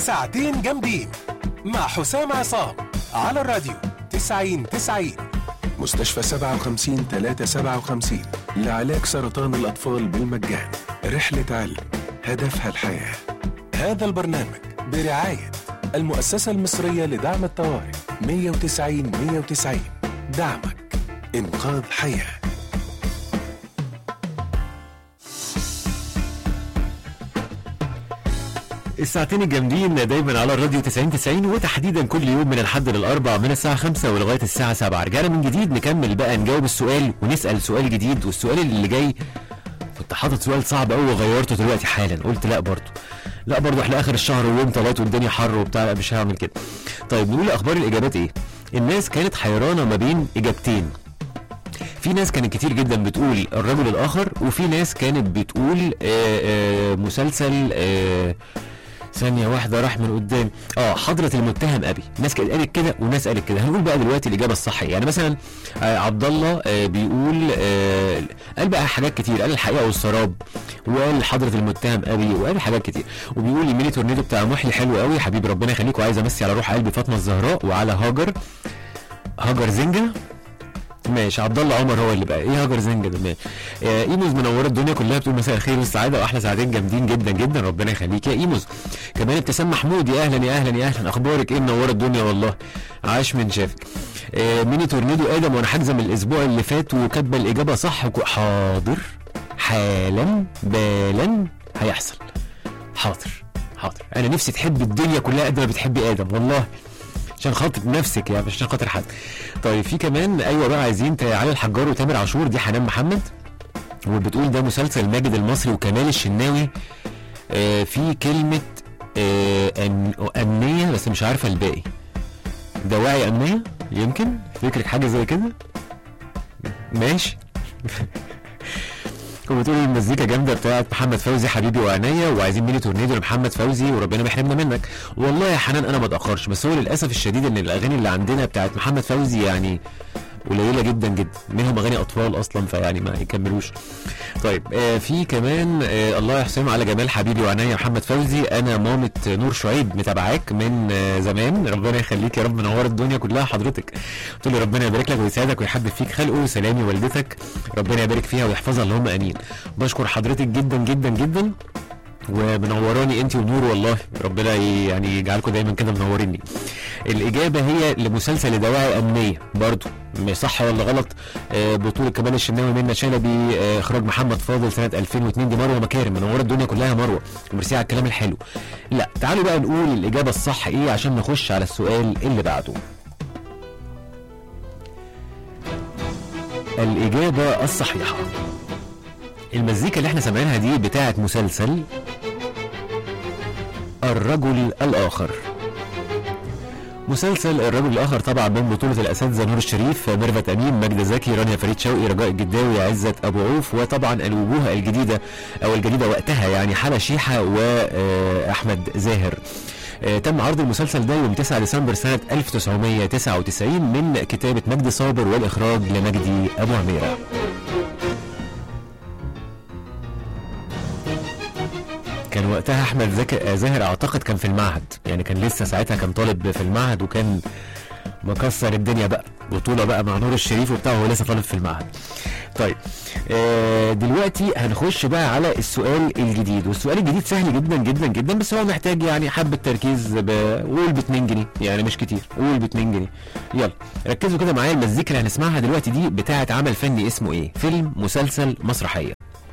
ساعتين جامدين مع حسام عصام على الراديو 90 90 مستشفى 57 357 لعلاج سرطان الأطفال بالمجان رحلة علم هدفها الحياة هذا البرنامج برعاية المؤسسة المصرية لدعم الطوارئ 190 190 دعمك إنقاذ حياه الساعتين الجامدين دايما على الراديو 90 90 وتحديدا كل يوم من الحد للاربع من الساعه 5 ولغايه الساعه 7 رجعنا من جديد نكمل بقى نجاوب السؤال ونسال سؤال جديد والسؤال اللي جاي كنت حاطط سؤال صعب قوي وغيرته دلوقتي حالا قلت لا برضه لا برضه احنا اخر الشهر ويوم ثلاث والدنيا حر وبتاع لا مش هعمل كده طيب نقول اخبار الاجابات ايه الناس كانت حيرانه ما بين اجابتين في ناس كانت كتير جدا بتقول الرجل الاخر وفي ناس كانت بتقول آآ آآ مسلسل آآ ثانية واحدة راح من قدام اه حضرة المتهم ابي ناس كانت قالت كده وناس قالت كده هنقول بقى دلوقتي الاجابة الصح يعني مثلا آه عبد الله آه بيقول آه قال بقى حاجات كتير قال الحقيقة والسراب وقال حضرة المتهم ابي وقال حاجات كتير وبيقول الميني تورنيدو بتاع محي حلو قوي حبيبي ربنا يخليك وعايز امسي على روح قلبي فاطمة الزهراء وعلى هاجر هاجر زنجة ماشي عبد الله عمر هو اللي بقى ايه هاجر زنجة ده ماشي آه ايموز منوره الدنيا كلها بتقول مساء الخير والسعاده واحلى ساعتين جامدين جدا جدا ربنا يخليك يا ايموز كمان ابتسام محمود يا اهلا يا اهلا يا اهلا اخبارك ايه منوره الدنيا والله عاش من شافك آه ميني تورنيدو ادم وانا حاجزه من الاسبوع اللي فات وكاتبه الاجابه صح وكو- حاضر حالا بالا هيحصل حاضر حاضر انا نفسي تحب الدنيا كلها قد ما بتحبي ادم والله عشان خاطر نفسك يعني مش عشان خاطر حد طيب في كمان ايوه بقى عايزين تا- علي الحجار وتامر عاشور دي حنان محمد وبتقول ده مسلسل ماجد المصري وكمال الشناوي آه في كلمة آه أن أمنية بس مش عارفة الباقي دواعي أمنية يمكن فكرك حاجة زي كده ماشي وبتقول المزيكا جامده بتاعت محمد فوزي حبيبي وعينيا وعايزين ميني تورنيدو لمحمد فوزي وربنا ما يحرمنا منك والله يا حنان انا ما اتاخرش بس هو للاسف الشديد ان الاغاني اللي عندنا بتاعت محمد فوزي يعني قليله جدا جدا منهم اغاني اطفال اصلا فيعني ما يكملوش طيب آه في كمان آه الله يحسن على جمال حبيبي وعناية محمد فوزي انا مامة نور شعيب متابعاك من آه زمان ربنا يخليك يا رب منور الدنيا كلها حضرتك قلت لي ربنا يبارك لك ويسعدك ويحبب فيك خلقه وسلامي والدتك ربنا يبارك فيها ويحفظها اللهم امين بشكر حضرتك جدا جدا جدا ومنوراني انت ونور والله ربنا ي- يعني يجعلكم دايما كده منوريني الاجابه هي لمسلسل دواعي امنيه برضو مش صح ولا غلط آه، بطوله كمال الشناوي منى شلبي آه، اخراج محمد فاضل سنه 2002 دي مروه مكارم منوره الدنيا كلها يا مروه وميرسي على الكلام الحلو لا تعالوا بقى نقول الاجابه الصح ايه عشان نخش على السؤال اللي بعده الاجابه الصحيحه المزيكا اللي احنا سامعينها دي بتاعت مسلسل الرجل الآخر مسلسل الرجل الآخر طبعا من بطولة الأساتذة نور الشريف ميرفت أمين مجد زكي رانيا فريد شوقي رجاء الجداوي عزت أبو عوف وطبعا الوجوه الجديدة أو الجديدة وقتها يعني حلا شيحة وأحمد زاهر آه، تم عرض المسلسل ده يوم 9 ديسمبر سنة 1999 من كتابة مجدي صابر والإخراج لمجدي أبو عميرة كان وقتها احمد زكي زاهر اعتقد كان في المعهد يعني كان لسه ساعتها كان طالب في المعهد وكان مكسر الدنيا بقى بطوله بقى مع نور الشريف وبتاع وهو لسه طالب في المعهد طيب آه دلوقتي هنخش بقى على السؤال الجديد والسؤال الجديد سهل جدا جدا جدا بس هو محتاج يعني حبه تركيز ب... قول ب 2 جنيه يعني مش كتير قول ب 2 جنيه يلا ركزوا كده معايا المزيكا اللي هنسمعها دلوقتي دي بتاعه عمل فني اسمه ايه فيلم مسلسل مسرحيه